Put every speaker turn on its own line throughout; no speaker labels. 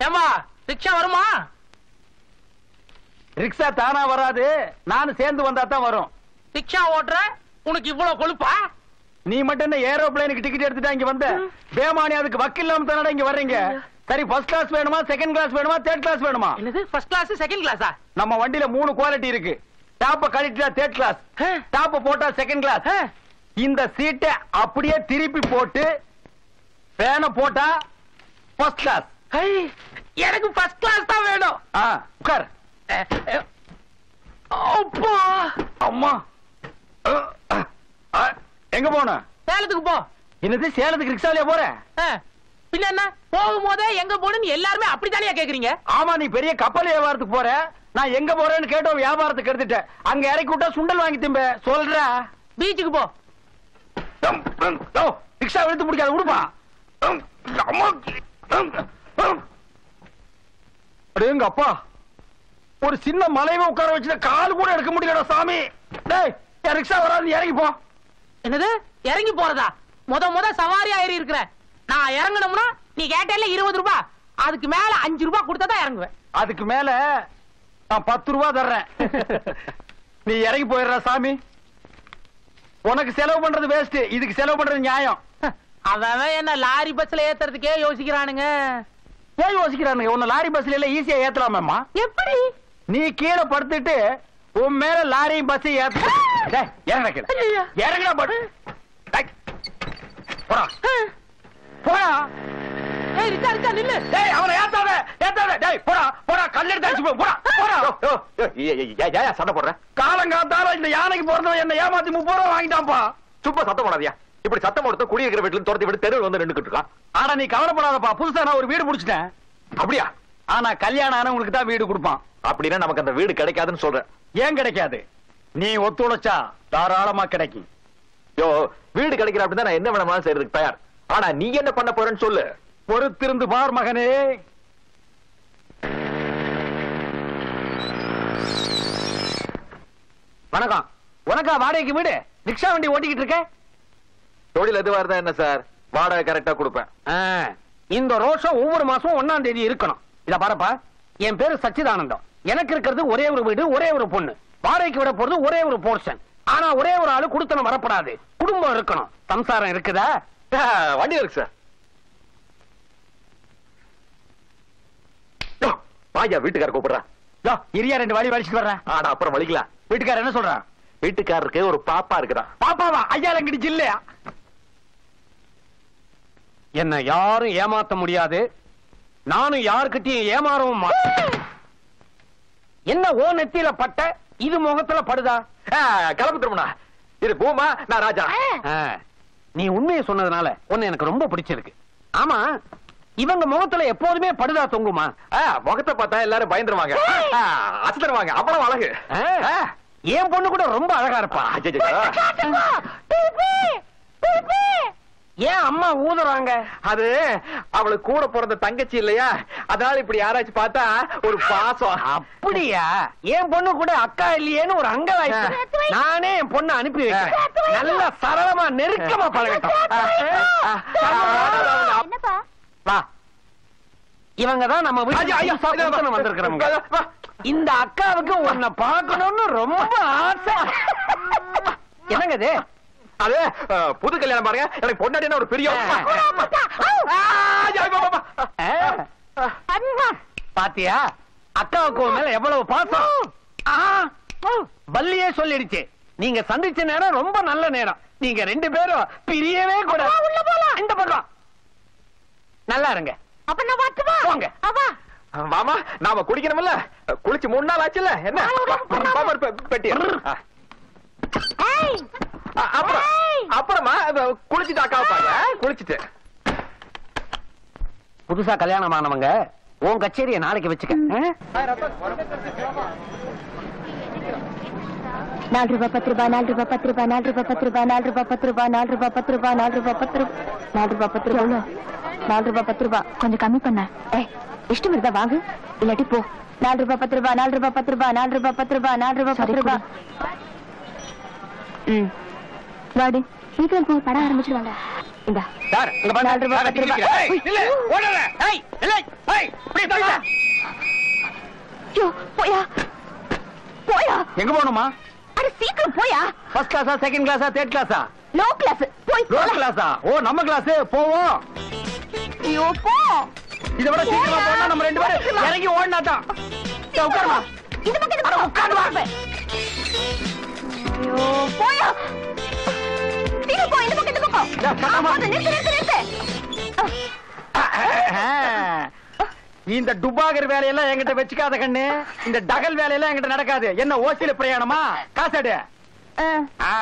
ஏம்பா ரிக்ஷா வருமா
ரிக்ஷா தானா வராது நானும் சேர்ந்து வந்தா தான் வரும்
ரிக்ஷா ஓட்டுற உனக்கு இவ்வளவு கொழுப்பா
நீ மட்டும் என்ன ஏரோப்ளேனுக்கு டிக்கெட் எடுத்துட்டா இங்க வந்த பேமானி அதுக்கு வக்கீல் இல்லாம தானடா இங்க வர்றீங்க சரி ஃபர்ஸ்ட் கிளாஸ் வேணுமா செகண்ட் கிளாஸ் வேணுமா தேர்ட் கிளாஸ் வேணுமா
என்னது ஃபர்ஸ்ட் கிளாஸ் செகண்ட் கிளாஸா
நம்ம வண்டியில மூணு குவாலிட்டி இருக்கு டாப்ப கழிட்டா தேர்ட் கிளாஸ் டாப்ப போட்டா செகண்ட் கிளாஸ் இந்த சீட்டை அப்படியே திருப்பி போட்டு ஃபேனை போட்டா ஃபர்ஸ்ட் கிளாஸ்
எனக்கு ஃபர்ஸ்ட் கிளாஸ் தான் வேணும்
ஆ உட்கார்
அஹ், அஹ். அப்பா
அம்மா அஹ், அஹ், அஹ், எங்க போன
சேலத்துக்கு போ
என்னது சேலத்துக்கு ரிக்ஷாலயே போற
அஹ். பின்ன என்ன போகும்போதே எங்க போகணும்னு எல்லாருமே அப்படித்தானே கேக்குறீங்க
ஆமா நீ பெரிய கப்பல் வியாபாரத்துக்கு போற நான் எங்க போறேன்னு கேட்டோம் வியாபாரத்துக்கு எடுத்துட்டேன் அங்க இறக்கி விட்டா சுண்டல் வாங்கி திம்ப சொல்றா
பீச்சுக்கு போ
ம், ம், ஓ, ரிக்ஷா எடுத்து பிடிக்காத விடுப்பா ம், அம்மா. ம், ம். அடேங்க அப்பா ஒரு சின்ன மலைவை உட்கார வச்சுட்டு கால் கூட எடுக்க முடியலடா சாமி டேய் என் ரிக்ஷா வராது நீ இறங்கி போ
என்னது இறங்கி போறதா முத முத சவாரி ஏறி இருக்கிறேன் நான் இறங்கணும்னா நீ கேட்டேல இருபது ரூபாய் அதுக்கு மேல அஞ்சு ரூபாய் கொடுத்தா தான் இறங்குவேன்
அதுக்கு மேல நான் பத்து ரூபா தர்றேன் நீ இறங்கி போயிடுற சாமி உனக்கு செலவு பண்றது வேஸ்ட் இதுக்கு செலவு பண்றது நியாயம்
அவன் அவன் என்ன லாரி பஸ்ல ஏத்துறதுக்கே யோசிக்கிறானுங்க
ஏன் யோசிக்கிறானுங்க உன்னை லாரி பஸ்ல எல்லாம் ஈஸியா ஏத்தலாமேம்மா
எப்படி
நீ கீழே படுத்துட்டு உன் மேல லாரியும் பஸ் ஏத்த டேய், இறங்குடா கீழே.
ஐயையோ.
இறங்குடா படு டேய், போடா போடா
ஏய் ரிச்சா ரிச்சா நில்லு
டேய் அவனை ஏத்தாத ஏத்தாத டேய் போடா போடா கல்லெடுத்து அடிச்சு போ போடா போடா
சண்டை போடுற
காலங்காத்தால இந்த யானைக்கு பிறந்தவன் என்ன ஏமாத்தி முப்பது ரூபா வாங்கிட்டான்ப்பா
சும்மா சத்தம் போடாதியா இப்படி சத்தம் போடுறது குடியிருக்கிற வீட்டுல துரத்தி விட்டு தெருவில் வந்து நின்னுக்கிட்டு இருக்கான்
ஆனா நீ கவலைப்படாதப்பா புதுசா நான் ஒரு வீடு புடிச்சிட்டேன்
அப்படியா
ஆனா கல்யாணம் ஆனவங்களுக்கு தான் வீடு கொடுப்பான்
அப்படின்னா நமக்கு அந்த வீடு கிடைக்காதுன்னு சொல்றேன்
ஏன் கிடைக்காது நீ ஒத்துழைச்சா தாராளமா கிடைக்கும்
யோ வீடு கிடைக்கிற அப்படின்னா நான் என்ன வேணாலும் செய்யறதுக்கு தயார் ஆனா நீ என்ன பண்ண போறேன்னு சொல்லு
பொறுத்திருந்து பார் மகனே வணக்கம் உனக்கா வாடகைக்கு வீடு ரிக்ஷா வண்டி ஓட்டிக்கிட்டு இருக்க
தொழில் எதுவா இருந்தா என்ன சார் வாடகை கரெக்டா கொடுப்பேன்
ஆ, இந்த ரோஷம் ஒவ்வொரு மாசம் ஒன்னாம் தேதி இருக்கணும் இத பாருப்பா என் பேரு சச்சிதானந்தம் எனக்கு இருக்கிறது ஒரே ஒரு வீடு ஒரே ஒரு பொண்ணு வாடகைக்கு விட போறது ஒரே ஒரு போர்ஷன் ஆனா ஒரே ஒரு ஆளு குடுத்தனம் வரப்படாது குடும்பம் இருக்கணும் சம்சாரம் இருக்குதா
ஆ, வண்டி இருக்கு சார் யோ, வாயா வீட்டுக்கார கூப்பிடுறா
யோ, இரியா ரெண்டு வாடி வலிச்சுட்டு வர்றேன்
ஆனா அப்புறம் வலிக்கலாம்
வீட்டுக்காரர் என்ன சொல்றான்
வீட்டுக்காரருக்கு ஒரு பாப்பா இருக்குதான்
பாப்பாவா ஐயா லங்கிடுச்சு இல்லையா என்ன யாரும் ஏமாத்த முடியாது நானும் யாருக்கிட்டையும் ஏமாறவும் மாட்டேன் என்ன ஓ நெத்தியில பட்ட இது முகத்துல படுதா
ஆ, கிளம்பு திருமணா இது பூமா நான் ராஜா
ஆ, நீ உண்மையை சொன்னதுனால உன்னை எனக்கு ரொம்ப பிடிச்சிருக்கு ஆமா இவங்க முகத்துல எப்போதுமே படுதா தொங்குமா
ஆ, முகத்தை பார்த்தா எல்லாரும் பயந்துருவாங்க ஆ, அசத்துருவாங்க அவ்வளவு அழகு
ஆ, ஆ, என் பொண்ணு கூட ரொம்ப அழகா இருப்பா
அச்சச்சோ.
ஏன் அம்மா ஊதுறாங்க
அது அவளுக்கு கூட பிறந்த தங்கச்சி இல்லையா அதனால இப்படி யாராச்சும் பார்த்தா ஒரு பாசம்
அப்படியா என் பொண்ணு கூட அக்கா இல்லையேன்னு ஒரு அங்க வாய்ப்பு நானே என் பொண்ணை அனுப்பி வைக்கிறேன் நல்லா சரளமா நெருக்கமா பழகட்டும்
என்னப்பா
வா இவங்க தான் நம்ம
ஐயா, ஐயா,
வீட்டுக்கு புதுசா புருஷனை வந்திருக்கிறவங்க
வா.
இந்த அக்காவுக்கு உன்னை பார்க்கணும்னு ரொம்ப ஆசை என்னங்க இது
அது ஆ, புது கல்யாணம் பாருங்க எனக்கு பொண்டாட்டினா ஒரு பெரிய
ஆ.
ஆ, ஐயா, வா, வா, வா.
ஆ. பாத்தியா அக்காவுக்கு உன் மேல எவ்வளவு பாசம் ஆ. பல்லியே சொல்லிடுச்சு நீங்க சந்திச்ச நேரம் ரொம்ப நல்ல நேரம் நீங்க ரெண்டு பேரும் பிரியவே கூட உள்ள போலாம் இந்த பக்கம் நல்லா இருங்க
அப்ப நான் வரட்டுமா
போங்க.
அவா
மாமா நாம குடிக்கணும்ல குளிச்சு மூணு நாள் ஆச்சுல்ல என்ன பாப்பர் பெ- பெட்டி ஆ.
ஏய்
ஆ, அப்புறம்
ஏய்.
அப்புறமா அது குளிச்சுட்டு அக்கா வைப்பாங்க குளிச்சுட்டு
புதுசா கல்யாணம் ஆனவங்க உன் கச்சேரியை நாளைக்கு வச்சுக்க
நாலு ரூபாய் பத்து ரூபாய் நாலு ரூபாய் பத்து ரூபாய் நாலு ரூபாய் பத்து ரூபாய் நாலு ரூபாய் பத்து ரூபாய் நாலு ரூபாய் பத்து ரூபாய் நாலு ரூபாய் பத்து ரூபாய் நாலு ரூபாய் பத்து ரூபாய் நாலு ரூபாய் பத்து ரூபாய் கொஞ்சம் கம்மி பண்ண ஏய் இஷ்டம் இருந்தா வாங்கு இல்லாட்டி போ நாலு ரூபாய் பத்து ரூபாய் நாலு ரூபாய் பத்து ரூபாய் நாலு ரூபாய் பத்து ரூபாய் நாலு ரூபாய் பத்து ரூபாய் ம் வாடி சீக்கிரம் போய் படம் ஆரம்பிச்சிருவாங்க இந்தா
சார் இங்க பாருங்க
நாலு ரூபாய்,
நான்
பத்து ரூபாய்.
டிக்கெட் விக்கிறேன். ஏய், நில்லு, ஓடாத. ஏய், இல்லை ஏய், இப்படி தள்ளு.
ஐயோ போயா போயா
எங்க போகணுமா
அட சீக்கிரம் போயா
ஃபர்ஸ்ட் கிளாஸா செகண்ட் கிளாஸா தேர்ட் கிளாஸா
லோ கிளாஸ் போய்
ரோட்
தொலை.
கிளாஸா ஓ நம்ம கிளாஸ் போவோம்
ஐயோ போ
இதை விட சீக்கிரமா போனா நம்ம ரெண்டு பேரும் இறங்கி ஓடினா தான் உட்காருமா
இந்த பக்கம் இந்த
அட,
பக்கம்
உட்கார்ந்து வா.
ஐயோ போயா சீக்கிரம் போ இந்த பக்கம் இந்த பக்கம்
இதோ, கட்டாம.
ஆ, போதும், நிறுத்து நிறுத்து நிறுத்து
இந்த டுபாகர் வேலையெல்லாம் என்கிட்ட வச்சுக்காத கண்ணு இந்த டகல் வேலையெல்லாம் என்கிட்ட நடக்காது என்ன ஓசியில பிரயாணமா காசாடு
ஆ.
ஆ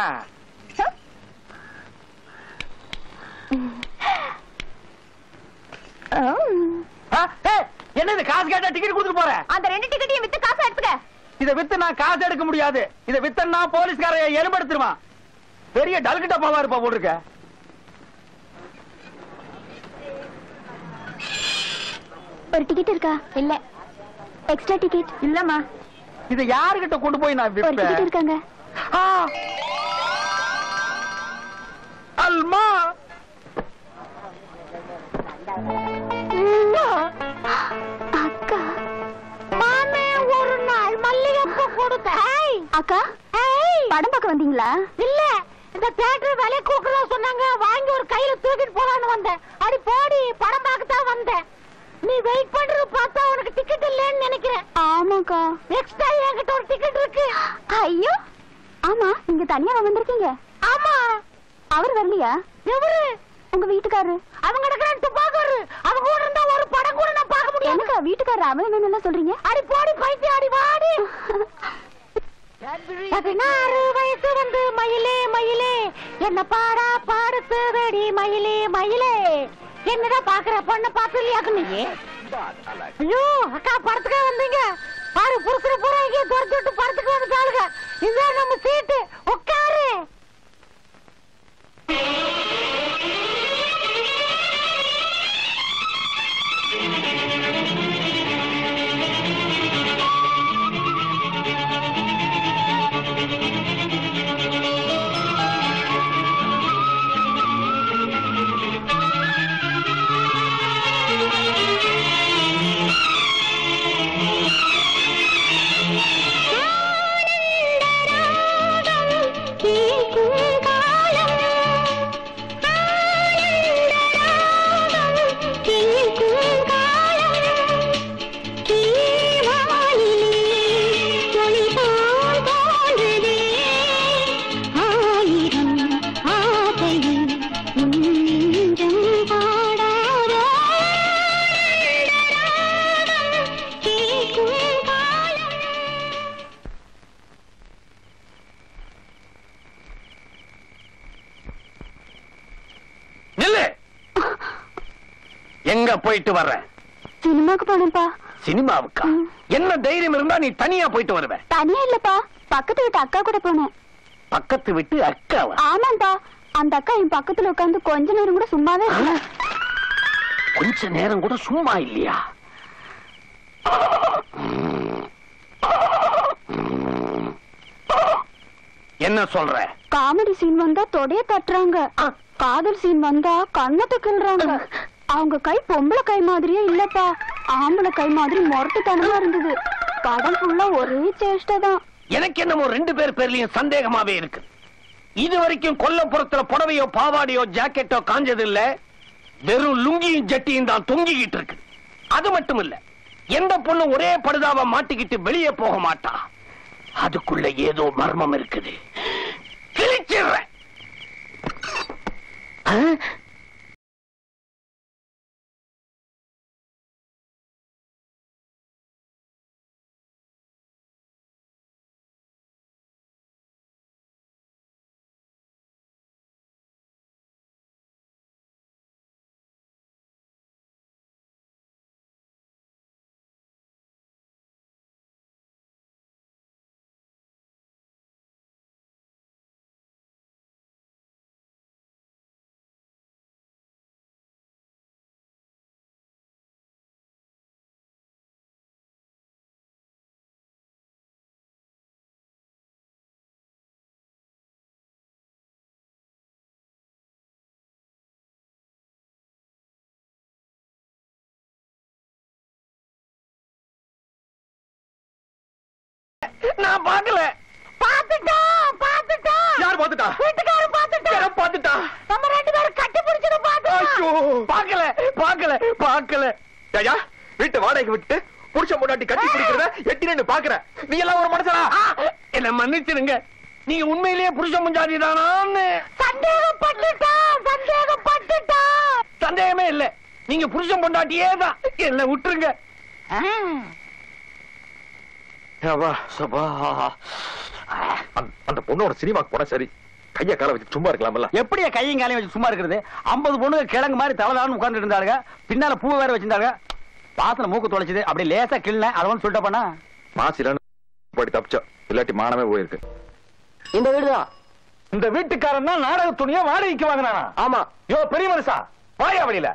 ஆம்.
ஆ, ஏய், என்னது காசு கேட்டா டிக்கெட் கொடுத்துட்டு போறேன்
அந்த ரெண்டு டிக்கெட்டையும் வித்து காசு எடுத்துக்க
இத வித்து நான் காசு எடுக்க முடியாது இத வித்தன்னா போலீஸ்கார எலும்பெடுத்துருவான் பெரிய டல்கு டப்பாவா இருப்பா போட்டிருக்க
ஒரு டிக்கெட் இருக்கா இல்ல எக்ஸ்ட்ரா டிக்கெட் இல்லம்மா
இத யாருகிட்ட கொண்டு போய் நான்
ஒரு டிக்கெட்
விப்பேன்
இருக்காங்க
ஆ. அல்மா
அக்கா மாமே ஒரு நாள் மல்லிகைப்பூ கொடுத்த அக்கா படம் பார்க்க வந்தீங்களா இல்ல இந்த தியேட்டர் விலை கூக்குறதா சொன்னாங்க வாங்கி ஒரு கையில தூக்கிட்டு போலான்னு வந்தேன் அடி போடி படம் பார்க்க தான் வந்தேன் நீ வெயிட் பண்றது பார்த்தா உனக்கு டிக்கெட் இல்லைன்னு நினைக்கிறேன் ஆமாக்கா எக்ஸ்ட்ரா என்கிட்ட ஒரு டிக்கெட் இருக்கு ஐயோ ஆமா நீங்க தனியா வந்திருக்கீங்க ஆமா அவர் வரலையா எவரு உங்க வீட்டுக்காரரு அவங்க கிடக்குறான் துப்பாக்காரு அவங்க கூட இருந்தா ஒரு படம் கூட நான் பார்க்க முடியாது எனக்கு வீட்டுக்காரர் அவன் என்ன சொல்றீங்க அடி போடி பைத்தியம் அடி வாடி பதினாறு வயசு வந்து மயிலே மயிலே என்ன பாடா பாடுத்துதடி மயிலே மயிலே என்னடா பாக்குற பொண்ண பார்த்து இல்லையா நீ ஐயோ அக்கா படத்துக்கே வந்தீங்க பாரு புருஷன பூரா இங்கே துரத்தி விட்டு படத்துக்கு வந்துட்டாளுங்க இதுதான் நம்ம சீட்டு உட்காரு
நில்லு எங்க போயிட்டு வர்ற
சினிமாக்கு போனேன்ப்பா
சினிமாவுக்கா
ம்.
என்ன தைரியம் இருந்தா நீ தனியா போயிட்டு வருவ
தனியா இல்லப்பா பக்கத்து வீட்டு அக்கா கூட போனேன்
பக்கத்து விட்டு அக்காவா
ஆமாப்பா அந்த அக்கா என் பக்கத்துல உட்கார்ந்து கொஞ்ச நேரம் கூட சும்மாவே இல்ல.
கொஞ்ச நேரம் கூட சும்மா இல்லையா என்ன சொல்ற
காமெடி சீன் வந்தா தொடைய தட்டுறாங்க காதல் சீன் வந்தா கண்ணத்தை கிள்றாங்க அவங்க கை பொம்பளை கை மாதிரியே இல்லப்பா ஆம்பளை கை மாதிரி முரட்டுத்தனமா இருந்தது படம் ஃபுல்லா ஒரே சேஷ்டை தான்
எனக்கு என்னமோ ரெண்டு பேர் பேர்லயும் சந்தேகமாவே இருக்கு இது வரைக்கும் கொல்லப்புறத்துல புடவையோ பாவாடையோ ஜாக்கெட்டோ காஞ்சது இல்ல வெறும் லுங்கியும் ஜட்டியும் தான் தொங்கிக்கிட்டு இருக்கு அது மட்டும் இல்ல எந்த பொண்ணு ஒரே படுதாவ மாட்டிக்கிட்டு வெளியே போக மாட்டா அதுக்குள்ள ஏதோ மர்மம் இருக்குது கிழிச்சிடுறேன் ஆ? நான் பார்க்கல
பாத்துட்டோம் பாத்துட்டோம்
யார் பாத்துட்டா
வீட்டுக்காரர் பாத்துட்டோம்
யாரோ பாத்துட்டா
நம்ம ரெண்டு பேரும் கட்டி பிடிச்சத
ஐயோ
பார்க்கல பார்க்கல பார்க்கல
ஐயா வீட்டை வாடகைக்கு விட்டு புருஷன் முன்னாடி கட்டி பிடிக்கிறத எட்டி நின்னு பாக்குற நீ எல்லாம் ஒரு மனுஷனா
என்ன மன்னிச்சிருங்க நீங்க உண்மையிலேயே புருஷ முஞ்சாதி தானான்னு
சந்தேகப்பட்டுட்டான் சந்தேகப்பட்டுட்டான்
சந்தேகமே இல்ல நீங்க புருஷன் பொண்டாட்டியே தான் என்ன விட்டுருங்க
சபா அந்த- அந்த பொண்ணோட சினிமாக்கு போனா சரி கைய கால வச்சு சும்மா இருக்கலாம்ல
எப்படியா கையும் காலையும் வச்சு சும்மா இருக்கிறது ஐம்பது பொண்ணுங்க கிழங்கு மாதிரி தவளான்னு உட்கார்ந்து இருந்தாங்க பின்னால பூ வேற வச்சிருந்தாங்க வாசனை மூக்கு தொலைச்சது அப்படியே லேசா கிள்ளன அதை வந்து சொல்லிட்ட பண்ணா
மாசிலான்னு படி தப்பிச்சோம் இல்லாட்டி மானமே போயிருக்கு
இந்த வீடுதான் இந்த வீட்டுக்காரன் தான் நாடக துணியை வாடகைக்கு வாங்கினானா ஆமா யோ பெரிய மனுஷா வாயா வழியில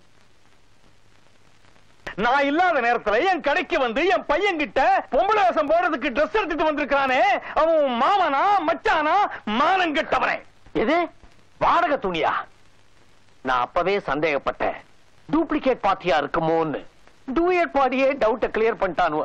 நான் இல்லாத நேரத்துல என் கடைக்கு வந்து என் பையன் கிட்ட பொம்பளை வேஷம் போடுறதுக்கு ட்ரெஸ் எடுத்துட்டு வந்திருக்கானே அவன் மாமனா மச்சானா மானம் கெட்டவனே எது வாடகை துணியா நான் அப்பவே சந்தேகப்பட்டேன் டூப்ளிகேட் பார்ட்டியா இருக்குமோன்னு டூயட் பார்ட்டியே டவுட்ட கிளியர் பண்ணிட்டானுவ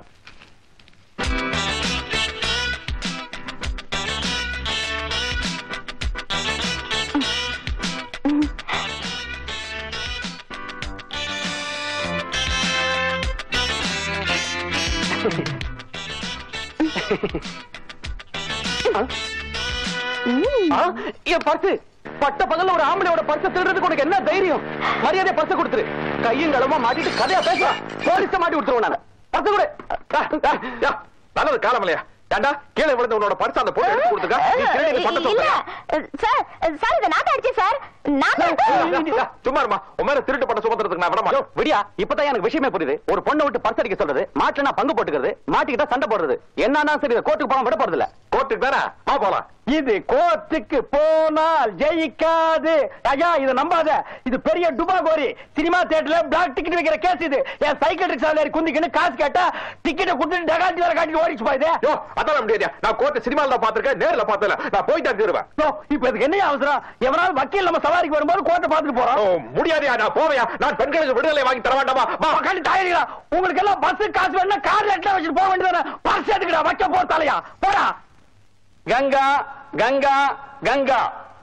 என் பர்ஸ் பட்ட பகல்ல ஒரு ஆம்பளையோட பர்ஸ் திருடுறதுக்கு உனக்கு என்ன தைரியம் மரியாதை பர்ஸ் கொடுத்துரு கையும் களமா மாட்டிட்டு கதையா பேசுறா போலீஸ மாட்டி கொடுத்துருவோம் நாங்க பர்ஸ் கொடு
யா, நல்லது காலம் இல்லையா ஏண்டா கீழே விழுந்த உன்னோட பரிசு அந்த பொண்ணு எடுத்து கொடுத்துருக்கா நீ திருடி இந்த பட்டத்தை சொல்றியா?
சார் சார் இதை நான் அடிச்சேன் சார் நான்
யா, சும்மா இருமா உன் மேல திருட்டு பட்ட சுமத்துறதுக்கு நான் விட
யோ,
மாட்டேன்
விடியா இப்பதான் எனக்கு விஷயமே புரியுது ஒரு பொண்ணை விட்டு பர்ஸ் அடிக்க சொல்றது மாட்டுனா பங்கு போட்டுக்கிறது மாட்டிக்கிட்டா சண்டை போடுறது என்னன்னா சரி இதை கோர்ட்டுக்கு போனா விட போறது இல்ல
கோர்ட்டுக்கு தானே வா போலாம்
இது கோர்ட்டுக்கு போனால் ஜெயிக்காது ஐயா இத நம்பாத இது பெரிய டுபாகோரி சினிமா தியேட்டர்ல பிளாக் டிக்கெட் வைக்கிற கேஸ் இது என் சைக்கிள் ரிக்ஷால ஏறி குந்திக்கின்னு காசு கேட்டா டிக்கெட்டை கொடுத்துட்டு டகாத்தி வர காட்டி ஓடிச்சு போயுது
யோ அதான் முடியாதியா நான் கோர்ட்டு சினிமால தான் பாத்திருக்கேன் நேர்ல பார்த்தல நான் போய் தான் தருவேன்
யோ, இப்ப இதுக்கு என்ன அவசரம் எவனாலும் வக்கீல் நம்ம சவாரிக்கு வரும்போது கோர்ட்டை பார்த்துட்டு போறோம்
முடியாதியா நான் போவையா நான் பெண்களுக்கு விடுதலை வாங்கி தர வேண்டாமா வா
உக்காந்து தாயடிகளா உங்களுக்கு எல்லாம் பஸ் காசு வேணும்னா கார் லெட்ல வச்சுட்டு போக வேண்டியதானே பஸ் எதுக்குடா வைக்க போ தலையா போடா கங்கா கங்கா கங்கா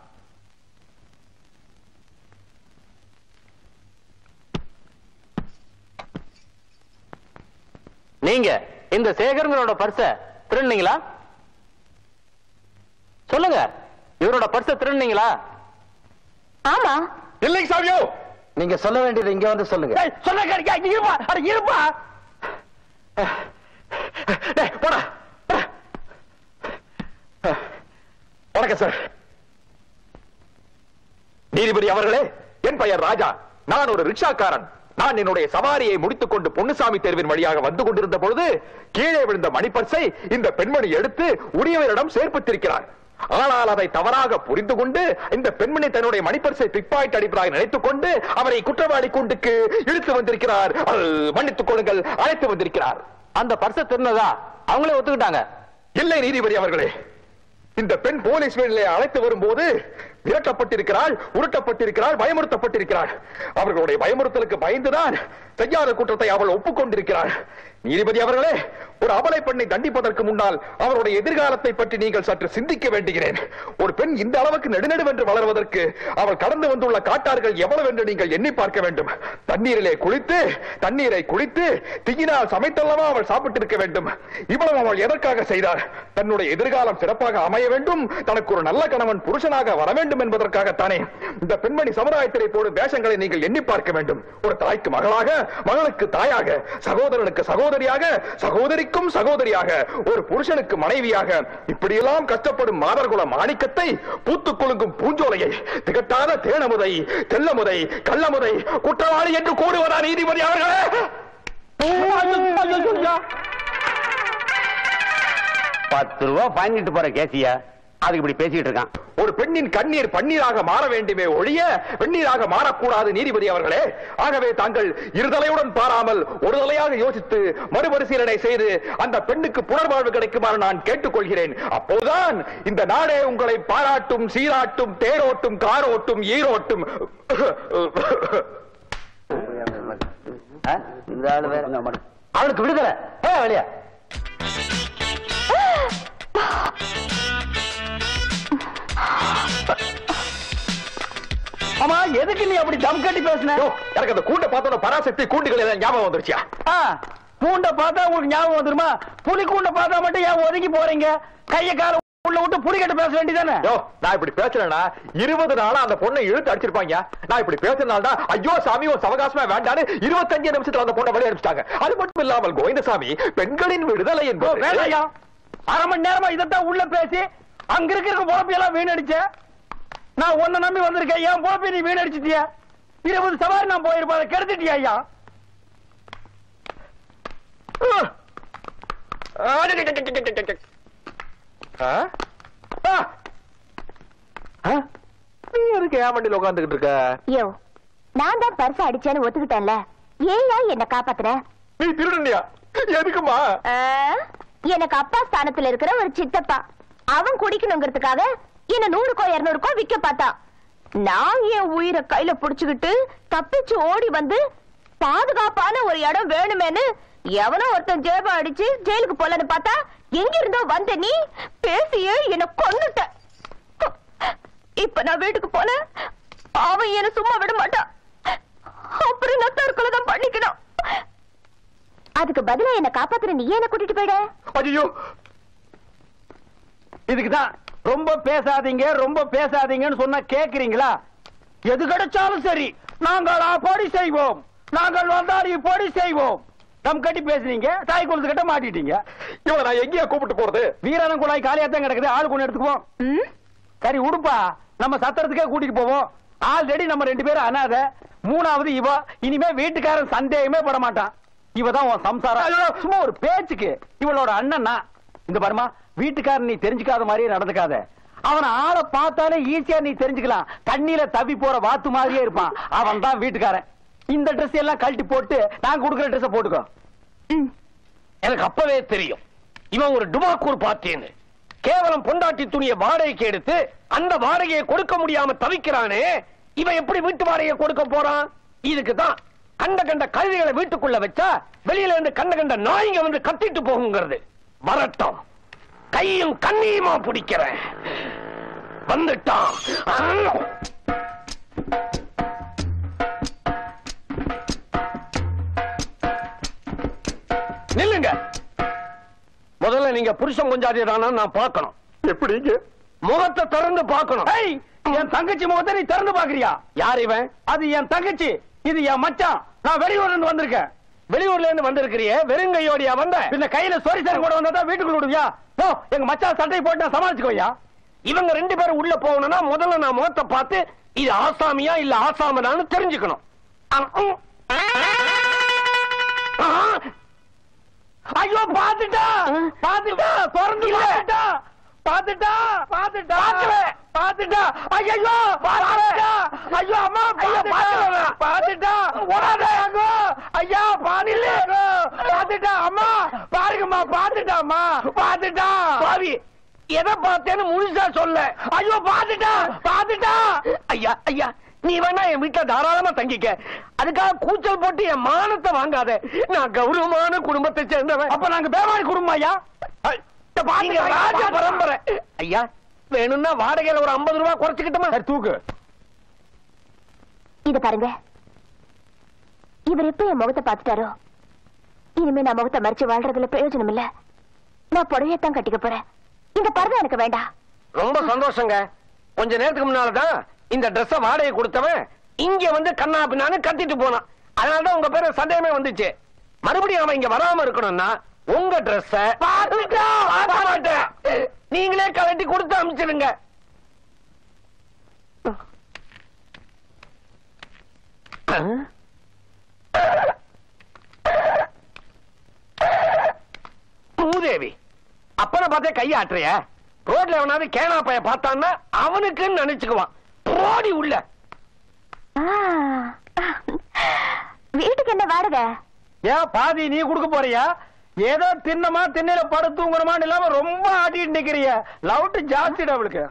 நீங்க இந்த சேகரங்களோட பர்ஸ திருடுனீங்களா சொல்லுங்க இவரோட பர்ஸ திருடுனீங்களா
ஆமா
இல்லைங்க சாமியோ
நீங்க சொல்ல வேண்டியது இங்க வந்து சொல்லுங்க சொல்ல கிடைக்கா இருப்பா அட இருப்பா
டேய், போடா போடா. வணக்கம் சார் நீதிபதி அவர்களே என் பெயர் ராஜா நான் ஒரு ரிக்ஷாக்காரன் நான் என்னுடைய சவாரியை முடித்துக் கொண்டு பொன்னுசாமி தேர்வின் வழியாக வந்து கொண்டிருந்த பொழுது கீழே விழுந்த மணிப்பர்சை இந்த பெண்மணி எடுத்து உரியவரிடம் சேர்ப்பித்திருக்கிறார் ஆனால் அதை தவறாக புரிந்து கொண்டு இந்த பெண்மணி தன்னுடைய மணிப்பர்சை பிக்பாய்ட் அடிப்பதாக நினைத்துக் கொண்டு அவரை குற்றவாளி கூண்டுக்கு இழுத்து வந்திருக்கிறார் அல், மன்னித்துக் கொள்ளுங்கள் அழைத்து வந்திருக்கிறார்
அந்த பர்ஸ திருநதா அவங்களே ஒத்துக்கிட்டாங்க
இல்லை நீதிபதி அவர்களே இந்த பெண் போலீஸ் வேலையை அழைத்து வரும்போது விரட்டப்பட்டிருக்கிறாள் உருட்டப்பட்டிருக்கிறாள் பயமுறுத்தப்பட்டிருக்கிறாள் அவர்களுடைய பயமுறுத்தலுக்கு பயந்துதான் செய்யாத குற்றத்தை அவள் ஒப்புக்கொண்டிருக்கிறாள் நீதிபதி அவர்களே ஒரு அபலை பெண்ணை தண்டிப்பதற்கு முன்னால் அவருடைய எதிர்காலத்தை பற்றி நீங்கள் சற்று சிந்திக்க வேண்டுகிறேன் ஒரு பெண் இந்த அளவுக்கு நெடுநெடுவென்று வளர்வதற்கு அவள் கடந்து வந்துள்ள காட்டார்கள் எவ்வளவு என்று நீங்கள் எண்ணி பார்க்க வேண்டும் தண்ணீரிலே குளித்து தண்ணீரை குளித்து தீயினால் சமைத்தல்லவா அவள் சாப்பிட்டிருக்க வேண்டும் இவ்வளவு அவள் எதற்காக செய்தார் தன்னுடைய எதிர்காலம் சிறப்பாக அமைய வேண்டும் தனக்கு ஒரு நல்ல கணவன் புருஷனாக வர வேண்டும் என்பதற்காகத்தானே இந்த பெண்மணி சமுதாயத்திலே போடும் வேஷங்களை நீங்கள் எண்ணி பார்க்க வேண்டும் ஒரு தாய்க்கு மகளாக மகளுக்கு தாயாக சகோதரனுக்கு சகோதரியாக சகோதரிக்கும் சகோதரியாக ஒரு புருஷனுக்கு மனைவியாக இப்படியெல்லாம் கஷ்டப்படும் மாதர்குல மாணிக்கத்தை பூத்துக் குலுங்கும் பூஞ்சோலையை திகட்டாத தேனமுதை தெல்லமுதை கள்ளமுதை குற்றவாளி என்று கூறுவதா நீதிபதி அவர்களே
பத்து ரூபா பாஞ்சிட்டு போற கேசியா அதுக்கு இப்படி பேசிட்டு இருக்கான்
ஒரு பெண்ணின் கண்ணீர் பன்னீராக மாற வேண்டுமே ஒழிய வெந்நீராக மாறக்கூடாது நீதிபதி அவர்களே ஆகவே தாங்கள் இருதலையுடன் பாராமல் ஒரு தலையாக யோசித்து மறுபரிசீலனை செய்து அந்த பெண்ணுக்கு புனர்வாழ்வு கிடைக்குமாறு நான் கேட்டுக்கொள்கிறேன் அப்போதுதான் இந்த நாடே உங்களை பாராட்டும் சீராட்டும் தேரோட்டும் காரோட்டும் ஈரோட்டும்
இந்த ஆளு வேற அவனுக்கு விடுதலை ஏ வெளியா ஆமா எதுக்கு நீ அப்படி தம் கட்டி பேசுன
யோ, எனக்கு அந்த கூண்ட பார்த்தோம் பராசக்தி கூண்டுகள் எல்லாம் ஞாபகம் வந்துருச்சியா
ஆ, கூண்டை பார்த்தா உங்களுக்கு ஞாபகம் வந்துருமா புலி கூண்டை பார்த்தா மட்டும் ஏன் ஒதுங்கி போறீங்க கைய கால உள்ள விட்டு புலி கட்ட பேச வேண்டியதானே
யோ நான் இப்படி பேசுறேன்னா இருபது நாளா அந்த பொண்ணை இழுத்து அடிச்சிருப்பாங்க நான் இப்படி பேசுறதுனால தான் ஐயோ சாமி ஒரு சவகாசமா வேண்டான்னு இருபத்தஞ்சு நிமிஷத்துல அந்த பொண்ணை வழி அனுப்பிச்சிட்டாங்க அது மட்டும் இல்லாமல் கோவிந்தசாமி பெண்களின் விடுதலை என்பது
வேலையா அரை மணி நேரமா இதைத்தான் உள்ள பேசி அங்க இருக்கிற பொழப்பையெல்லாம் வீணடிச்ச நான் உன்னை நம்பி வந்திருக்கேன் என் பொழப்பை நீ வீணடிச்சிட்டியா இருபது சவாரி நான் போயிருப்பேன் அதை கெடுத்துட்டியா ஐயா
ஆ? ஆ! ஆ? நீ எதுக்கு ஏன் வண்டியில உட்காந்துக்கிட்டு இருக்க
யோ நான் தான் பர்ஸ் அடிச்சேன்னு ஒத்துக்கிட்டேன்ல ஏயா என்ன காப்பாத்துற
நீ திருடனியா எதுக்குமா
ஆ, எனக்கு அப்பா ஸ்தானத்துல இருக்கிற ஒரு சித்தப்பா அவன் குடிக்கணுங்கிறதுக்காக என்ன நூறுக்கோ இருநூறுக்கோ விக்க பார்த்தான் நான் என் உயிரை கையில புடிச்சுக்கிட்டு தப்பிச்சு ஓடி வந்து பாதுகாப்பான ஒரு இடம் வேணுமேன்னு எவனோ ஒருத்தன் ஜேப அடிச்சு ஜெயிலுக்கு போலன்னு பார்த்தா எங்க இருந்தோ வந்த நீ பேசியே என்ன கொன்னுட்ட இப்ப நான் வீட்டுக்கு போனேன் அவன் என்ன சும்மா விட மாட்டான் அப்புறம் நான் தற்கொலை தான் பண்ணிக்கணும் அதுக்கு பதிலா என்ன காப்பாத்துற நீ என்ன கூட்டிட்டு போயிட
ஐயோ
இதுக்குதான் ரொம்ப பேசாதீங்க ரொம்ப பேசாதீங்கன்னு சொன்னா கேக்குறீங்களா எது கிடைச்சாலும் சரி நாங்கள் அப்படி செய்வோம் நாங்கள் வந்தால் இப்படி செய்வோம் தம் கட்டி பேசுனீங்க தாய் குளத்து கிட்ட மாட்டிட்டீங்க
இவன் நான் எங்கேயா கூப்பிட்டு போறது
வீராணம் குழாய் காலியா தான் கிடக்குது ஆள் கொண்டு எடுத்துக்குவோம்
ம்
சரி உடுப்பா நம்ம சத்திரத்துக்கே கூட்டிட்டு போவோம் ஆல்ரெடி நம்ம ரெண்டு பேரும் அனாத மூணாவது இவ இனிமே வீட்டுக்காரன் சந்தேகமே பட மாட்டான் இவ தான் உன் சம்சாரம் சும்மா ஒரு பேச்சுக்கு இவளோட அண்ணன்னா இந்த பாருமா வீட்டுக்காரன் நீ தெரிஞ்சுக்காத மாதிரியே நடந்துக்காத அவன ஆளை பார்த்தாலே ஈஸியா நீ தெரிஞ்சுக்கலாம் தண்ணியில தவி போற வாத்து மாதிரியே இருப்பான் அவன் தான் வீட்டுக்காரன் இந்த Dress எல்லாம் கழட்டி போட்டு நான் கொடுக்குற ட்ரெஸ் போட்டுக்கோ எனக்கு அப்பவே தெரியும் இவன் ஒரு டுபாக்கூர் பார்த்தேன்னு கேவலம் பொண்டாட்டி துணியை வாடகைக்கு எடுத்து அந்த வாடகையை கொடுக்க முடியாம தவிக்கிறானே இவன் எப்படி வீட்டு வாடகையை கொடுக்க போறான் இதுக்கு தான் கண்ட கண்ட கழுதைகளை வீட்டுக்குள்ள வச்சா வெளியில இருந்து கண்ட கண்ட நாய்ங்க வந்து கத்திட்டு போகுங்கிறது வரட்டும் கையும் கண்ணியுமா பிடிக்கிறேன் வந்துட்டான் நில்லுங்க முதல்ல நீங்க புருஷன் கொஞ்சாதி நான் பார்க்கணும்
எப்படிங்க
முகத்தை திறந்து பார்க்கணும் ஏய், என் தங்கச்சி முகத்தை நீ திறந்து பாக்குறியா யார் இவன் அது என் தங்கச்சி இது என் மச்சான் நான் வெளியூர்ல இருந்து வந்திருக்கேன் வெளியூர்ல இருந்து வந்திருக்கிறியே வெறுங்கையோடியா வந்த பின்ன கையில சொரி சரி கூட வந்தா வீட்டுக்குள்ள விடுவியா ஓ எங்க மச்சான் சட்டை போட்டு நான் சமாளிச்சுக்கோயா இவங்க ரெண்டு பேரும் உள்ள போகணும்னா முதல்ல நான் முகத்தை பார்த்து இது ஆசாமியா இல்ல ஆசாமதான்னு தெரிஞ்சுக்கணும் ஆ, ம். ஆ, ஐயோ பாத்துட்டா பாத்துட்டா திறந்து பாத்துட்டா பாத்துட்டா பாத்துட்டா பாத்துட்டா ஐயோ பாத்துட்டா ஐயோ அம்மா பாத்துட்டா பாத்துட்டா ஓடாத அங்கோ ஐயா பானில பாத்துட்டா அம்மா பாருங்கம்மா பாத்துட்டாம்மா பாத்துட்டா பாவி எதை பார்த்தேன்னு முழுசா சொல்ல ஐயோ பாத்துட்டா பாத்துட்டா ஐயா ஐயா நீ வேணா என் வீட்டுல தாராளமா தங்கிக்க அதுக்காக கூச்சல் போட்டு என் மானத்தை வாங்காத நான் கௌரவமான குடும்பத்தை சேர்ந்தவன் அப்ப நாங்க பேமாரி குடும்பம் ஐயா நீங்க ராஜா பரம்பரை ஐயா வேணும்னா வாடகையில ஒரு ஐம்பது ரூபாய் குறைச்சுக்கிட்டோமா தூக்கு
இத பாருங்க இவர் எப்ப என் முகத்தை பார்த்துட்டாரோ இனிமே நான் முகத்தை மறைச்சு வாழ்றதுல பிரயோஜனம் இல்ல நான் புடவையத்தான் கட்டிக்க போறேன் இந்த பரதம் எனக்கு வேண்டாம்
ரொம்ப சந்தோஷங்க கொஞ்ச நேரத்துக்கு முன்னாலதான் இந்த Dress-அ வாடகை கொடுத்தவன் இங்க வந்து கண்ணா பின்னான்னு கத்திட்டு போனான் அதனாலதான் உங்க பேரு சந்தேகமே வந்துச்சு மறுபடியும் அவன் இங்க வராம இருக்கணும்னா உங்க Dress-அ பார்க்க மாட்டேன் நீங்களே கலட்டி கொடுத்து அனுப்பிச்சிடுங்க பூதேவி அப்பன பார்த்தே கையாட்டுறிய ரோட்ல எவனாவது கேனா பைய பார்த்தான்னா அவனுக்குன்னு நினைச்சுக்குவான் போடி உள்ள
ஆ. வீட்டுக்கு என்ன வாடகை
ஏன் பாதி நீ கொடுக்க போறியா ஏதோ தின்னமா திண்ணையில படுத்துங்கிறமான்னு இல்லாம ரொம்ப ஆட்டிட்டு நிக்கிறிய லவுட்டு ஜாஸ்திடா அவளுக்கு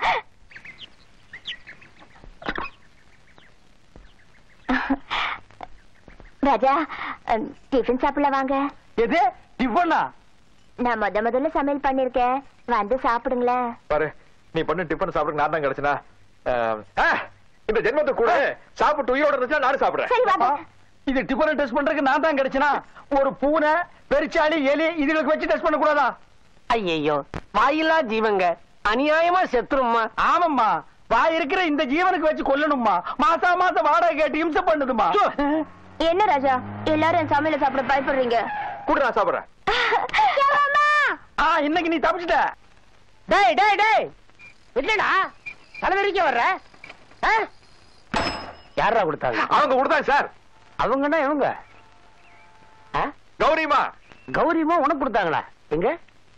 ராஜா அஹ், டிஃபன் சாப்பிடல வாங்க
எது டிஃபனா
நான் முத முதல்ல சமையல் பண்ணிருக்கேன் வந்து சாப்பிடுங்களேன்
பாரு நீ பண்ண டிஃபன் சாப்பிட நான் தான் கிடைச்சனா இந்த ஜென்மத்துக்கு கூட சாப்பிட்டு உயிரோட இருந்துச்சா நானும் சாப்பிடுறேன்
சரி வாங்க
இது டிஃபன் டெஸ்ட் பண்றதுக்கு நான் தான் கிடைச்சனா ஒரு பூனை பெருச்சாளி எலி இதுகளுக்கு வச்சு டெஸ்ட் பண்ண கூடாதா
ஐயோ வாயில்லா ஜீவங்க அநியாயமா செத்துருமா
ஆமாம்மா வாய் இருக்கிற இந்த ஜீவனுக்கு வச்சு கொல்லணும்மா மாசா மாசம் வாடகை கேட்டு இம்சை பண்ணுதுமா
என்ன ராஜா எல்லாரும் என் சமையல சாப்பிட பயப்படுறீங்க
கூட நான் சாப்பிடுறேன்
ஆ இன்னைக்கு நீ தப்பிச்சிட்ட
டேய் டேய் டேய் இல்லடா தலைவரிக்க வர்ற ஆ? யாரா கொடுத்தாங்க
அவங்க கொடுத்தாங்க சார்
அவங்கன்னா இவங்க ஆ?
கௌரிமா
கௌரிமா உனக்கு கொடுத்தாங்களா எங்க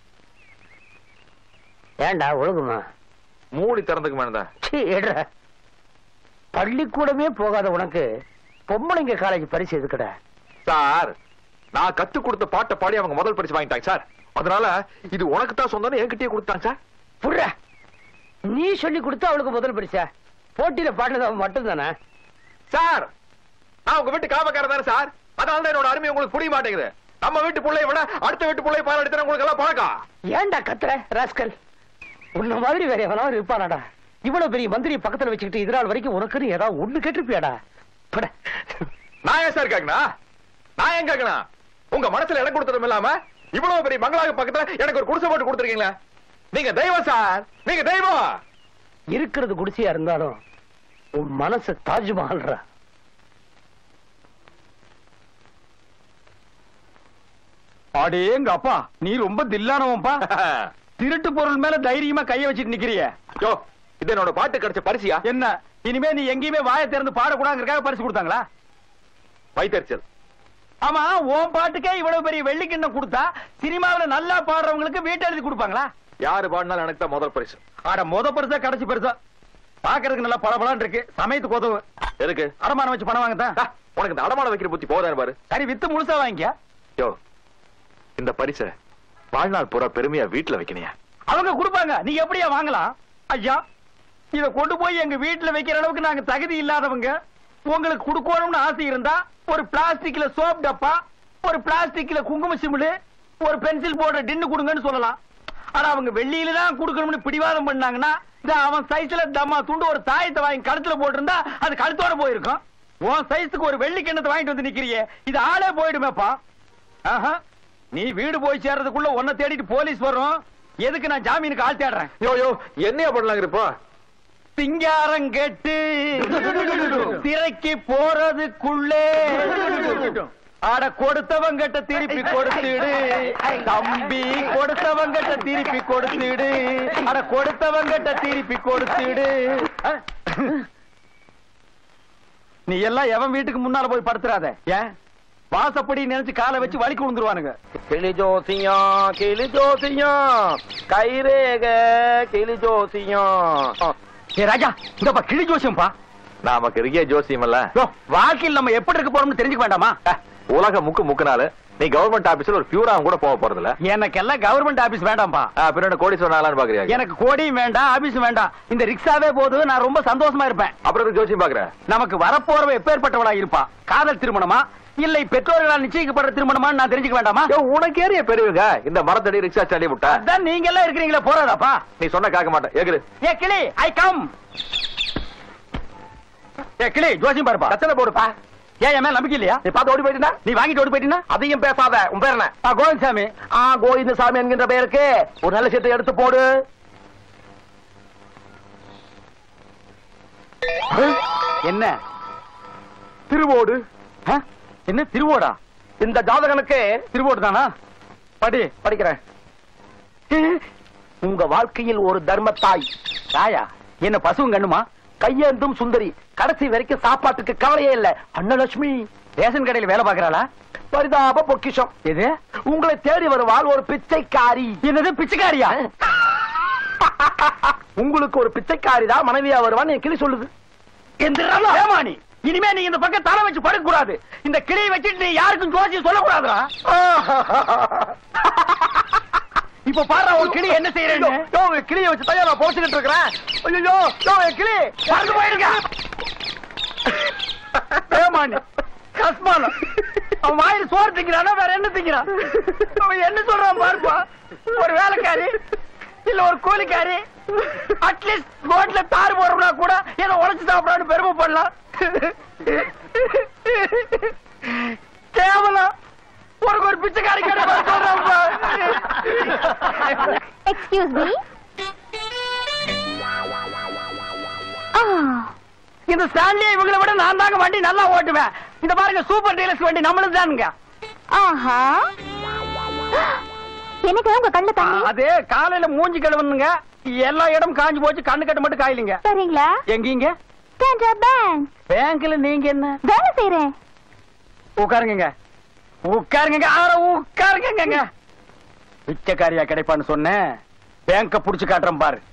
ஏன்டா ஒழுங்குமா
மூடி திறந்துக்கு மேடம்
சீ, எடுற. பள்ளிக்கூடமே போகாத உனக்கு பொம்பளைங்க காலேஜ் பரிசு எதுக்குடா
சார் நான் கத்து கொடுத்த பாட்டை பாடி அவங்க முதல் பரிசு வாங்கிட்டாங்க சார் அதனால இது உனக்கு தான் சொந்தம்னு என்கிட்டயே கொடுத்தாங்க சார்
புர்ற நீ சொல்லி கொடுத்து அவளுக்கு முதல் பரிசா போட்டியில பாடுறது அவன் மட்டும் தானே
சார் நான் உங்க வீட்டு காமக்காரன் தானே சார் அதனால தான் என்னோட அருமை உங்களுக்கு புரிய மாட்டேங்குது நம்ம வீட்டு பிள்ளைய விட அடுத்த வீட்டு பிள்ளைய பாராட்டி உங்களுக்கு எல்லாம் பழக்கம்
ஏன்டா கத்துற ராஸ்கல் உன்ன மாதிரி வேற எவனாவது இருப்பானாடா இவ்வளவு பெரிய மந்திரி பக்கத்துல வச்சுக்கிட்டு இது நாள் வரைக்கும் உனக்குன்னு ஏதாவது ஒண்ணு கேட்டிருப்பியாடா போடா.
நான் ஏன் சார் கேக்கணும் நான் ஏன் கேக்கணும் உங்க மனசுல இடம் கொடுத்ததும் இல்லாம இவ்வளவு பெரிய பங்களாக்கு பக்கத்துல எனக்கு ஒரு குடிசை போட்டு கொடுத்துருக்கீங்களா நீங்க தெய்வம் சார் நீங்க தெய்வம்
இருக்கிறது குடிசையா இருந்தாலும் உன் மனசு தாஜ்மஹால்ரா
அடே எங்க அப்பா நீ ரொம்ப தில்லானவன்பா திருட்டு பொருள் மேல தைரியமா கைய வச்சுட்டு நிக்கிறிய
யோ இது என்னோட பாட்டு கிடைச்ச பரிசியா
என்ன இனிமே நீ எங்கேயுமே வாயை திறந்து பாடக்கூடாதுங்கிறதுக்காக பரிசு கொடுத்தாங்களா
வைத்தறிச்சல்
ஆமா உன் பாட்டுக்கே இவ்வளவு பெரிய வெள்ளிக்கிண்ணம் கொடுத்தா சினிமாவுல நல்லா பாடுறவங்களுக்கு வீட்டு எழுதி கொடுப்பாங்களா
யாரு பாடினாலும் எனக்கு தான் முதல் பரிசு
ஆட முத பரிசா கடைசி பரிசா பாக்குறதுக்கு நல்லா பளபளன்னு இருக்கு சமயத்துக்கு உதவு
எதுக்கு
அடமானம் வச்சு பணம் வாங்கத்தான்
டா, உனக்கு இந்த அடமான வைக்கிற புத்தி போதாரு பாரு
சரி வித்து முழுசா வாங்கிக்க
யோ இந்த பரிசை வாழ்நாள் பூரா பெருமையா வீட்டுல வைக்கணையா
அவங்க கொடுப்பாங்க நீ எப்படியா வாங்கலாம் ஐயா இத கொண்டு போய் எங்க வீட்டுல வைக்கிற அளவுக்கு நாங்க தகுதி இல்லாதவங்க உங்களுக்கு கொடுக்கணும்னு ஆசை இருந்தா ஒரு பிளாஸ்டிக்ல சோப் டப்பா ஒரு பிளாஸ்டிக்ல குங்கும சிமிழ் ஒரு பென்சில் போடுற டின்னு கொடுங்கன்னு சொல்லலாம் ஆனா அவங்க வெள்ளியில தான் கொடுக்கணும்னு பிடிவாதம் பண்ணாங்கன்னா இந்த அவன் சைஸ்ல தம்மா துண்டு ஒரு தாயத்தை வாங்கி கழுத்துல போட்டிருந்தா அது கழுத்தோட போயிருக்கும் உன் சைஸுக்கு ஒரு வெள்ளி கிண்ணத்தை வாங்கிட்டு வந்து நிக்கிறியே இது ஆளே போயிடுமேப்பா ஆஹா நீ வீடு போய் சேர்றதுக்குள்ள உன்னை தேடிட்டு போலீஸ் வரும் எதுக்கு நான் ஜாமீனுக்கு ஆள் தேடுறேன்
யோ யோ என்னையா பண்ணலாங்க இருப்பா
சிங்காரம் கெட்டு சிறைக்கு போறதுக்குள்ளே அட கொடுத்தவங்கிட்ட திருப்பி கொடுத்துடு தம்பி கொடுத்தவங்கிட்ட திருப்பி கொடுத்துடு அட கொடுத்தவங்கிட்ட திருப்பி கொடுத்துடு நீ எல்லாம் எவன் வீட்டுக்கு முன்னால போய் படுத்துறாத ஏன் வாசப்படி நினைச்சு காலை வச்சு வலிக்கு விழுந்துருவானுங்க
கிளி ஜோசியம் கிளி ஜோசியம் கைரேக கிளி ஜோசியம்
ஏ ராஜா இந்தப்பா கிளி ஜோசியம்பா
நமக்கு இருக்கே ஜோசியம் இல்ல
யோ, வாழ்க்கையில் நம்ம எப்படி இருக்க போறோம்னு தெரிஞ்சுக்க வேண்டாமா
உலக முக்கு முக்குனாலு நீ கவர்மெண்ட் ஆபீஸ்ல ஒரு பியூரா கூட போக போறது இல்ல
எனக்கெல்லாம் கவர்மெண்ட் ஆபீஸ் வேண்டாம்பா
பின்னாடி கோடி சொன்னாலான்னு பாக்குறியா
எனக்கு கோடியும் வேண்டாம் ஆபீஸும் வேண்டாம் இந்த ரிக்ஷாவே போது நான் ரொம்ப சந்தோஷமா இருப்பேன்
அப்புறம் எதுக்கு ஜோசியம் பாக்குற
நமக்கு வரப்போறவ எப்பேற்பட்டவளா இருப்பா காதல் திருமணமா இல்லை பெற்றோர்களால் நிச்சயிக்கப்படுற திருமணமா நான் தெரிஞ்சுக்க வேண்டாமா
யோ, உனக்கு ஏறிய பெரியவங்க இந்த மரத்தடி ரிக்ஷா ஸ்டாண்டி விட்டா
அதான் நீங்க எல்லாம் இருக்கிறீங்களா போறாதாப்பா
நீ சொன்ன கேட்க மாட்டேன் ஏகுது
ஏ கிளி ஐ கம் ஏ கிளி ஜோசியம் பாருப்பா
கத்தனை போடுப்பா
ஏன் என் மேல நம்பிக்கை இல்லையா
நீ பார்த்து ஓடி போயிட்டா
நீ வாங்கிட்டு ஓடி போயிட்டீங்கன்னா
அதையும் பேசாத உன் பேர் என்ன
ஆ, கோவிந்தசாமி
ஆ கோவிந்தசாமி என்கின்ற பெயருக்கு ஒரு நல்ல சீட்டை எடுத்து போடு
என்ன
திருவோடு
ஆ? என்ன திருவோடா
இந்த ஜாதகனுக்கு
திருவோடு தானா படி
படிக்கிறேன் உங்க வாழ்க்கையில் ஒரு தர்மத்தாய்
ராயா என்ன பசுவும் கண்ணுமா
கையேந்தும் சுந்தரி கடைசி வரைக்கும் சாப்பாட்டுக்கு கவலையே இல்ல அன்னலட்சுமி
ரேஷன் கடையில வேலை பாக்குறாளா
பரிதாப பொக்கிஷம்
எது
உங்களை தேடி வருவாள் ஒரு பிச்சைக்காரி
என்னது பிச்சைக்காரியா
உங்களுக்கு ஒரு பிச்சைக்காரி தான் மனைவியா வருவான்னு என் கிளி சொல்லுது
எந்திரா ஏமானி இனிமே நீ இந்த பக்கம் தலை வச்சு படுக்க கூடாது இந்த கிளியை வச்சுட்டு நீ யாருக்கும் ஜோசியம் சொல்லக்கூடாதுடா இப்ப பாரு ஒரு கிளி என்ன செய்யறேன்னு
யோ, உங்க கிளியை வச்சு தான் நான் போச்சுக்கிட்டு இருக்கிறேன் ஐயோ யோ, என் கிளி
பறந்து போயிருக்க ஏமானி கஸ்மானம் அவன் வாயில் சோறு திங்கிறானா வேற என்ன திங்கிறான் அவன் என்ன சொல்றான் பாருப்பா ஒரு வேலைக்காரி இல்ல ஒரு கூலிக்காரி அட்லீஸ்ட் ரோட்ல தார் போறோம்னா கூட ஏதோ உழைச்சு சாப்பிடான்னு பெருமைப்படலாம் கேவலம் ஒரு ஒரு பிச்சைக்காரி கடை
எக்ஸ்கியூஸ் மீ
இந்த ஸ்டான்லி இவங்களை விட நான் தாங்க வண்டி நல்லா ஓட்டுவேன் இந்த பாருங்க சூப்பர் டீலக்ஸ் வண்டி நம்மளும் தானுங்க
ஆஹா எனக்கு உங்க கண்ணு தண்ணி
அது காலையில மூஞ்சி கழுவணுங்க எல்லா இடம் காஞ்சு போச்சு கண்ணு கட்டு மட்டும் காயலிங்க
சரிங்களா
எங்கீங்க
கேன்ரா பேங்க்
பேங்க்ல நீங்க என்ன
வேலை செய்யறேன்
உட்காருங்க உட்காருங்க ஆற உட்காருங்க பிச்சைக்காரியா கிடைப்பான்னு சொன்னேன் பேங்க புடிச்சு காட்டுறேன் பாரு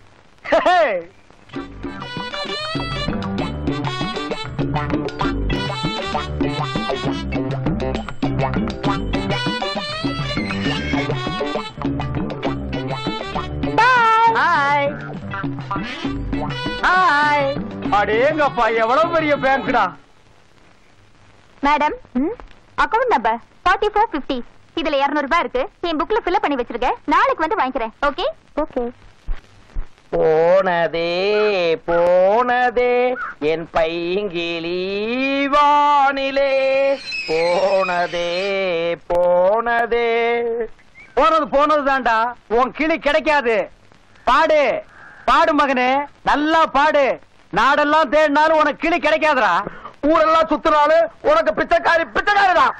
ஹாய் ஹாய் அடேங்கப்பா எவ்வளவு பெரிய பேங்க்டா
madam account number forty four fifty இதுல இருநூறு ரூபாய் இருக்கு என் புக்ல ஃபில் பண்ணி வச்சிருக்கேன் நாளைக்கு வந்து வாங்கிக்கிறேன் ஓகே ஓகே
போனதே போனதே என் பைங்கிளி வானிலே போனதே போனதே
போனது போனது தான்டா உன் கிளி கிடைக்காது பாடு பாடு மகனே நல்லா பாடு நாடெல்லாம் தேடினாலும் உனக்கு கிளி கிடைக்காதுடா
ஊரெல்லாம் சுத்தினாலும் உனக்கு பிச்சைக்காரி பிச்சைக்காரி தான்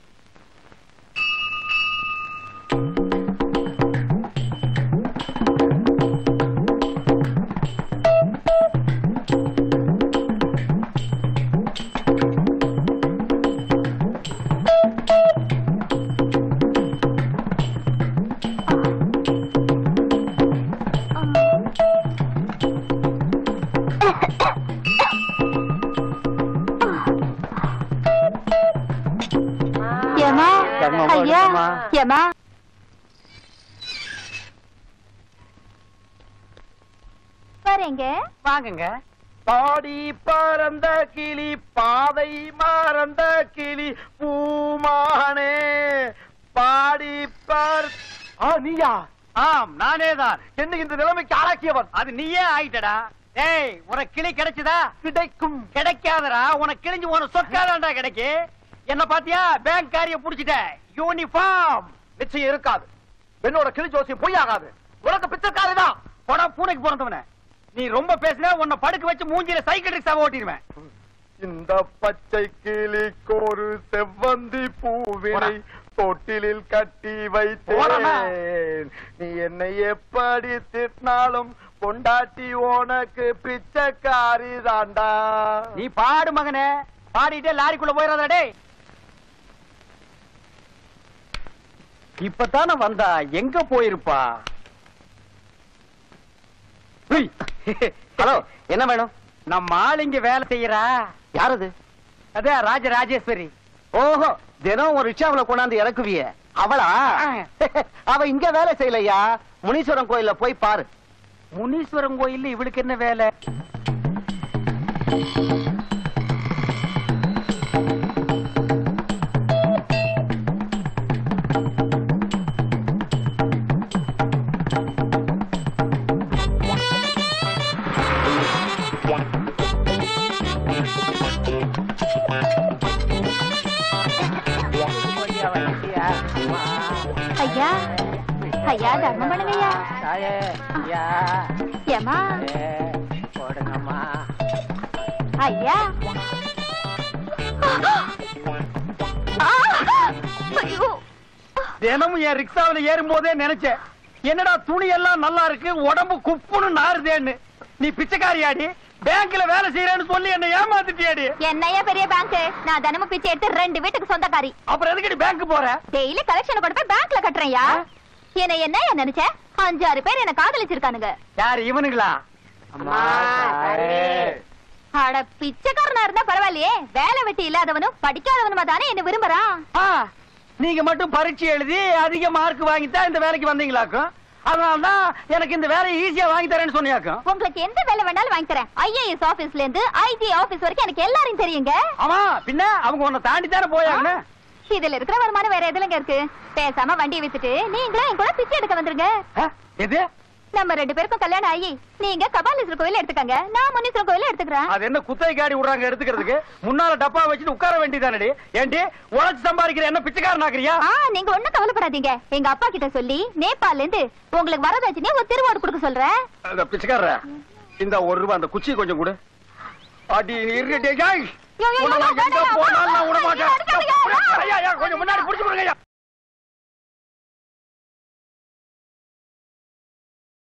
ஏமா
கர்மமா,
ஐயா
கர்மமா.
ஏமா வரேங்க
வாங்குங்க பாடி பறந்த கிளி பாதை மறந்த கிளி பூமானே பாடி பர் ஆ நீயா ஆம் நானே தான் என்ன இந்த நிலைமைக்கு ஆளாக்கியவன் அது நீயே ஆயிட்டடா ஏய் உனக்கு கிளி கிடைச்சதா கிடைக்கும் கிடைக்காதடா உனக்கு கிழிஞ்சு உனக்கு சொற்காதான்டா கிடைக்கு என்ன பாத்தியா பேங்க் காரிய புடிச்சிட்ட யூனிஃபார்ம்
நிச்சயம் இருக்காது என்னோட கிளி ஜோசியம் பொய்யாகாது உனக்கு பிச்சைக்காரி தான்
போடா பூனைக்கு பிறந்தவன நீ ரொம்ப பேசினா உன்னை படுக்க வச்சு மூஞ்சில சைக்கிள் ரிக்ஷாவை ஓட்டிடுவேன்
இந்த பச்சை கிளிக்கோரு செவ்வந்தி பூவினை தொட்டிலில் கட்டி
போடா.
வைத்தேன் நீ என்னை எப்படி திட்டினாலும் கொண்டாட்டி உனக்கு பிச்சைக்காரி தாண்டா
நீ பாடு மகனே பாடிட்டே லாரிக்குள்ள போயிடாத டேய் இப்பதானே வந்தா எங்க போயிருப்பா
ஹலோ என்ன வேணும்
நம்ம ஆள் இங்க வேலை செய்யறா
யாரது
அதான் ராஜ ராஜேஸ்வரி
ஓஹோ தினம் ஒரு ரிக்ஷாவுல கொண்டாந்து இறக்குவிய அவளா அவ இங்க வேலை செய்யலையா முனீஸ்வரன் கோயில்ல போய் பாரு
முனீஸ்வரன் கோயில்ல இவளுக்கு என்ன வேலை
ஐயா ஐயா தர்மம் பண்ணுங்கய்யா ஏமா
போடுங்கம்மா
ஐயா ஆ! ஐயோ
தினமும் என் ரிக்ஷாவில ஏறும் போதே நினைச்சேன் என்னடா துணி எல்லாம் நல்லா இருக்கு உடம்பு குப்புன்னு நாறுதேன்னு நீ பிச்சைக்காரியாடி பேங்க்ல வேலை செய்யறேன்னு சொல்லி என்ன ஏமாத்திட்டியாடி
என்னையா பெரிய பேங்க் நான் தினமும் பிச்சை எடுத்து ரெண்டு வீட்டுக்கு சொந்தக்காரி
அப்புறம் எதுக்கு பேங்க் போற
டெய்லி கலெக்ஷன் கொண்டு போய் பேங்க்ல கட்டுறேன்யா என்ன என்ன நினைச்ச அஞ்சாறு பேர் என்ன காதலிச்சிருக்கானுங்க
யாரு இவனுங்களா
அம்மா, அட பிச்சைக்காரனா இருந்தா பரவாயில்லையே வேலை வெட்டி இல்லாதவனும் படிக்காதவனுமா தானே என்ன விரும்புறான்
ஆ, நீங்க மட்டும் பரீட்சை எழுதி அதிக மார்க் வாங்கித்தான் இந்த வேலைக்கு வந்தீங்களாக்கும் அதனாலதான் எனக்கு இந்த வேலையை ஈஸியா வாங்கி தரேன்னு சொன்னியாக்கும்
உங்களுக்கு எந்த வேலை வேணாலும் வாங்கி தரேன் ஐஏஎஸ் ஆபீஸ்ல இருந்து ஐஜி ஆபீஸ் வரைக்கும் எனக்கு எல்லாரையும் தெரியுங்க
ஆமா பின்ன அவங்க உன்னை தாண்டி தானே போயாங்கன்னு
இதுல இருக்கிற வருமானம் வேற எதுலங்க இருக்கு பேசாம வண்டியை வித்துட்டு நீங்களும் என் கூட பிச்சை எடுக்க வந்துருங்க
ஆ, எது
நம்ம ரெண்டு பேருக்கும் கல்யாணம் ஆகி நீங்க கபாலீஸ்வரர் கோயில எடுத்துக்கங்க நான் முனீஸ்வரர் கோயில எடுத்துக்கிறேன்
அது என்ன குத்தகை காடி விடுறாங்க எடுத்துக்கிறதுக்கு முன்னால டப்பா வச்சுட்டு உட்கார வேண்டியதானடி ஏண்டி உழைச்சு சம்பாதிக்கிற என்ன பிச்சைக்காரன் ஆக்குறியா
ஆ நீங்க ஒண்ணும் கவலைப்படாதீங்க எங்க அப்பா கிட்ட சொல்லி நேபாள்ல இருந்து உங்களுக்கு வரதட்சணையா ஒரு திருவாடு கொடுக்க சொல்றேன்
அந்த பிச்சைக்காரர இந்த ஒரு ரூபாய் அந்த குச்சி கொஞ்சம் கொடு அடி நீ இருடே, ஏய்.
யோ, யோ, யோ,
உன்னை நான் எங்க
வேண்டாம்,
போனாலும் நான் விட
வேண்டாம்,
மாட்டேன்.
அடிக்காதீங்க.
ஐயா, ஐயா, கொஞ்சம் முன்னாடி புடிச்சு விடுங்க ஐயா.